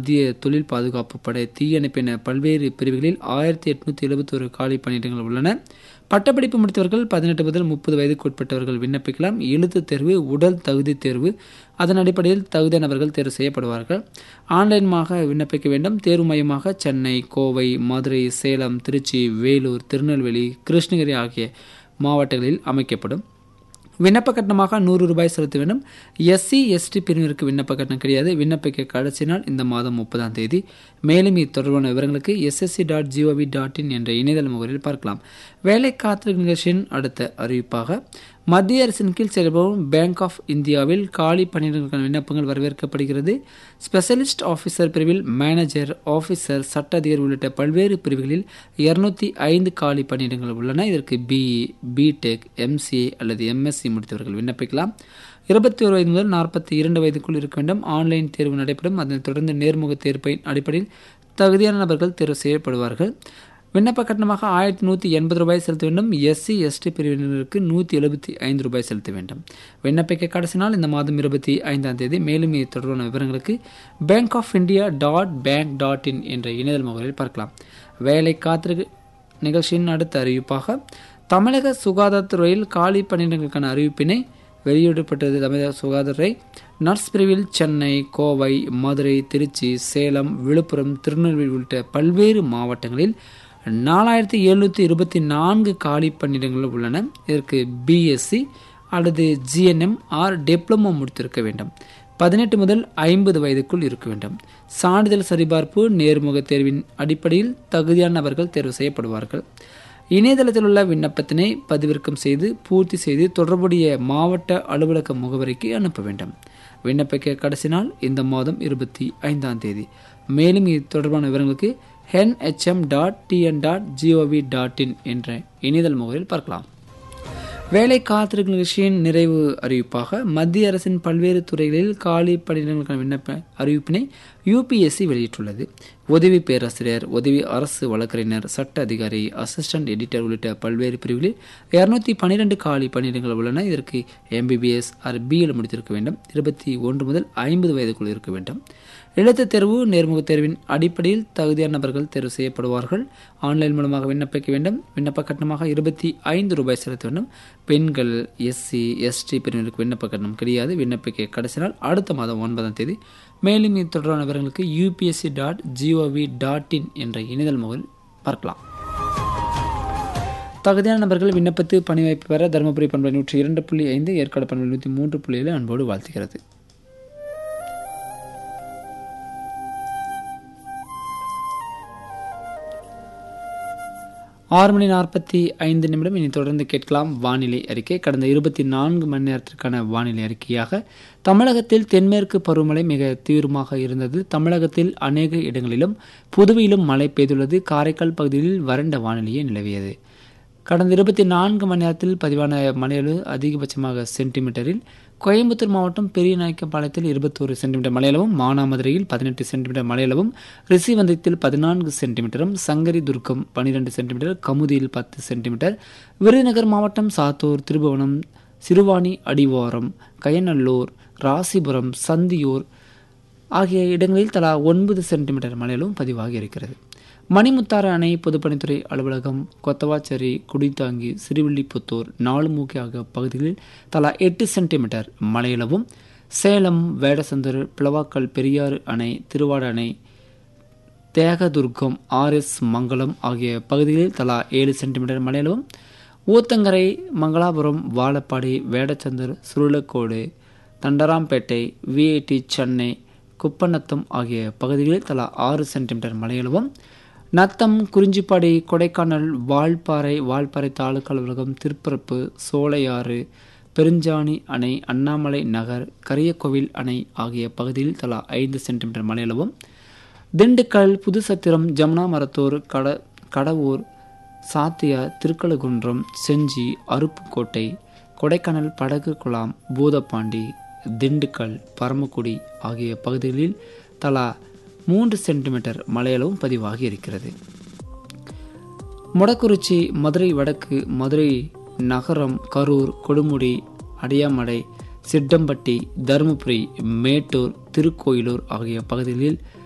மத்திய தொழில் பாதுகாப்பு படை தீயணைப்பு என பல்வேறு பிரிவுகளில் ஆயிரத்தி எட்நூத்தி எழுபத்தொரு காலி பணியிடங்கள் உள்ளன பட்டப்படிப்பு முடித்தவர்கள் பதினெட்டு முதல் முப்பது வயதுக்கு உட்பட்டவர்கள் விண்ணப்பிக்கலாம் எழுத்து தேர்வு உடல் தகுதி தேர்வு அதன் அடிப்படையில் தகுதியானவர்கள் தேர்வு செய்யப்படுவார்கள் ஆன்லைனாக விண்ணப்பிக்க வேண்டும் தேர்வு மையமாக சென்னை கோவை மதுரை சேலம் திருச்சி வேலூர் திருநெல்வேலி கிருஷ்ணகிரி ஆகிய மாவட்டங்களில் அமைக்கப்படும் விண்ணப்ப கட்டணமாக நூறு ரூபாய் செலுத்த வேண்டும் எஸ்சி எஸ்டி பிரிவினருக்கு விண்ணப்ப கட்டணம் கிடையாது விண்ணப்பிக்க கடைசி நாள் இந்த மாதம் முப்பதாம் தேதி மேலும் இது தொடர்பான விவரங்களுக்கு SSC dot G O V dot in என்ற இணையதள முகவரியில் பார்க்கலாம் வேலை காத்திருக்கும் நிகழ்ச்சியின் அடுத்த அறிவிப்பாக மத்திய அரசின் கீழ் செயல்படும் பேங்க் ஆஃப் இந்தியாவில் காலி பணியிடங்களுக்கான விண்ணப்பங்கள் வரவேற்கப்படுகிறது ஸ்பெஷலிஸ்ட் ஆஃபீஸர் பிரிவில் மேனேஜர் ஆஃபீஸர் சட்ட அதிகாரி உள்ளிட்ட பல்வேறு பிரிவுகளில் இருநூத்தி ஐந்து காலி பணியிடங்கள் உள்ளன இதற்கு பிஇ பிடெக் எம்சிஏ அல்லது எம்எஸ்சி முடித்தவர்கள் விண்ணப்பிக்கலாம் இருபத்தி ஒரு வயது முதல் நாற்பத்தி இரண்டு வயதுக்குள் இருக்க வேண்டும் ஆன்லைன் தேர்வு நடைபெறும் அதனைத் தொடர்ந்து நேர்முக தேர்வின் அடிப்படையில் தகுதியான நபர்கள் தேர்வு செய்யப்படுவார்கள் விண்ணப்ப கட்டணமாக ஆயிரத்தி நூற்றி எண்பது ரூபாய் செலுத்த வேண்டும் எஸ்சி எஸ்டி பிரிவினருக்கு நூற்றி எழுபத்தி ஐந்து ரூபாய் செலுத்த வேண்டும் விண்ணப்பிக்க கடைசி நாள் இந்த மாதம் இருபத்தி ஐந்தாம் தேதி மேலும் இது தொடர்பான விவரங்களுக்கு Bank of India dot bank dot in என்ற இணையதள முகவரில் பார்க்கலாம் வேலை காத்திரு நிகழ்ச்சியின் அடுத்த அறிவிப்பாக தமிழக சுகாதாரத்துறையில் காலி பணியிடங்களுக்கான அறிவிப்பினை வெளியிடப்பட்டது தமிழக சுகாதாரத்துறை நர்ஸ் பிரிவில் சென்னை கோவை மதுரை திருச்சி சேலம் விழுப்புரம் திருநெல்வேலி உள்ளிட்ட பல்வேறு மாவட்டங்களில் நாலாயிரத்தி எழுநூற்றி இருபத்தி நான்கு காலி பணியிடங்கள் உள்ளன இதற்கு பிஎஸ்சி அல்லது ஜிஎன்எம் ஆர் டிப்ளமோ முடித்திருக்க வேண்டும் பதினெட்டு முதல் ஐம்பது வயதுக்குள் இருக்க வேண்டும் சான்றிதழ் சரிபார்ப்பு நேர்முக தேர்வின் அடிப்படையில் தகுதியான நபர்கள் தேர்வு செய்யப்படுவார்கள் இணையதளத்தில் உள்ள விண்ணப்பத்தினை பதிவிறக்கம் செய்து பூர்த்தி செய்து தொடர்புடைய மாவட்ட அலுவலக முகவரிக்கு அனுப்ப வேண்டும் விண்ணப்பிக்க கடைசி நாள் இந்த மாதம் இருபத்தி ஐந்தாம் தேதி மேலும் இது தொடர்பான விவரங்களுக்கு NHM dot TN dot G O V dot in என்ற இணையதள முகவரில் பார்க்கலாம் வேலை காத்திருக்கும் நிகழ்ச்சியின் நிறைவு அறிவிப்பாக மத்திய அரசின் பல்வேறு துறைகளில் காலி பணியிடங்களுக்கான விண்ணப்ப அறிவிப்பினை யூபிஎஸ்சி வெளியிட்டுள்ளது உதவி பேராசிரியர் உதவி அரசு வழக்கறிஞர் சட்ட அதிகாரி அசிஸ்டன்ட் எடிட்டர் உள்ளிட்ட பல்வேறு பிரிவுகளில் இருநூத்தி பன்னிரெண்டு காலி பணியிடங்கள் உள்ளன இதற்கு எம்பிபிஎஸ் ஆர் பிஎல் முடித்திருக்க வேண்டும் இருபத்தி ஒன்று முதல் ஐம்பது வயதுக்குள் இருக்க வேண்டும் எழுத்துத் தேர்வு நேர்முக தேர்வின் அடிப்படையில் தகுதியான நபர்கள் தேர்வு செய்யப்படுவார்கள் ஆன்லைன் மூலமாக விண்ணப்பிக்க வேண்டும் விண்ணப்ப கட்டணமாக இருபத்தி ஐந்து ரூபாய் செலுத்த வேண்டும் பெண்கள் எஸ்சி எஸ்டி பிரிவினருக்கு விண்ணப்ப கட்டணம் கிடையாது விண்ணப்பிக்க கடைசி நாள் அடுத்த மாதம் ஒன்பதாம் தேதி மேலும் இது தொடர்பான விவரங்களுக்கு UPSC dot G O V dot in என்ற இணையதள முகல் பார்க்கலாம் தகுதியான நபர்கள் விண்ணப்பித்து பணி வாய்ப்பு பெற தருமபுரி பண்பலை நூற்றி இரண்டு புள்ளி ஐந்து ஏற்காடு பண்பலை நூற்றி மூன்று புள்ளி ஏழு அன்போடு வாழ்த்துகிறது ஆறு மணி நாற்பத்தி ஐந்து நிமிடம் இனி தொடர்ந்து கேட்கலாம் வானிலை அறிக்கை கடந்த இருபத்தி நான்கு மணி நேரத்திற்கான வானிலை அறிக்கையாக தமிழகத்தில் தென்மேற்கு பருவமழை மிக தீவிரமாக இருந்தது தமிழகத்தில் அநேக இடங்களிலும் புதுவையிலும் மழை பெய்துள்ளது காரைக்கால் பகுதியில் வறண்ட வானிலையே நிலவியது கடந்த இருபத்தி நான்கு மணி நேரத்தில் பதிவான மழையளவு அதிகபட்சமாக சென்டிமீட்டரில் கோயம்புத்தூர் மாவட்டம் பெரியநாயக்கம்பாளையத்தில் இருபத்தோரு சென்டிமீட்டர் மழையளவும் மானாமதுரையில் பதினெட்டு சென்டிமீட்டர் மழையளவும் ரிஷிவந்தத்தில் பதினான்கு சென்டிமீட்டரும் சங்கரி துர்க்கம் பனிரெண்டு சென்டிமீட்டர் கமுதியில் பத்து சென்டிமீட்டர் விருதுநகர் மாவட்டம் சாத்தூர் திருபுவனம் சிறுவாணி அடிவாரம் கயநல்லூர் ராசிபுரம் சந்தியூர் ஆகிய இடங்களில் தலா ஒன்பது சென்டிமீட்டர் மழையிலும் பதிவாகி இருக்கிறது மணிமுத்தாறு அணை பொதுப்பணித்துறை அலுவலகம் கொத்தவாச்சேரி குடித்தாங்கி சிறுவில்லிபுத்தூர் நாலுமூக்கி ஆகிய பகுதிகளில் தலா எட்டு சென்டிமீட்டர் மழையளவும் சேலம் வேடசந்தர் பிளவாக்கல் பெரியாறு அணை திருவாடு அணை தேகதுர்க்கம் ஆர்எஸ் மங்கலம் ஆகிய பகுதிகளில் தலா ஏழு சென்டிமீட்டர் மழையளவும் ஊத்தங்கரை மங்களாபுரம் வாழப்பாடி வேடச்சந்தர் சுருளக்கோடு தண்டராம்பேட்டை விஐடி சென்னை குப்பநத்தம் ஆகிய பகுதிகளில் தலா ஆறு சென்டிமீட்டர் மழையளவும் நத்தம் குறிஞ்சிப்பாடி கொடைக்கானல் வால்பாறை வால்பாறை தாலுக்கா அலுவலகம் திருப்பரப்பு சோலையாறு பெருஞ்சாணி அணை அண்ணாமலை நகர் கரியக்கோவில் அணை ஆகிய பகுதியில் தலா ஐந்து சென்டிமீட்டர் மழையளவும் திண்டுக்கல் புதுசத்திரம் ஜமுனா மரத்தூர் கட கடவூர் சாத்தியா திருக்கழுகுன்றம் செஞ்சி அருப்புக்கோட்டை கொடைக்கானல் படகு குளம் பூதப்பாண்டி திண்டுக்கல் பரமக்குடி ஆகிய பகுதிகளில் தலா மூன்று சென்டிமீட்டர் மழையளவும் பதிவாகி இருக்கிறது மொடக்குறிச்சி மதுரை வடக்கு மதுரை நகரம் கரூர் கொடுமுடி அடியாமடை சிட்டம்பட்டி தருமபுரி மேட்டூர் திருக்கோயிலூர் ஆகிய பகுதிகளில்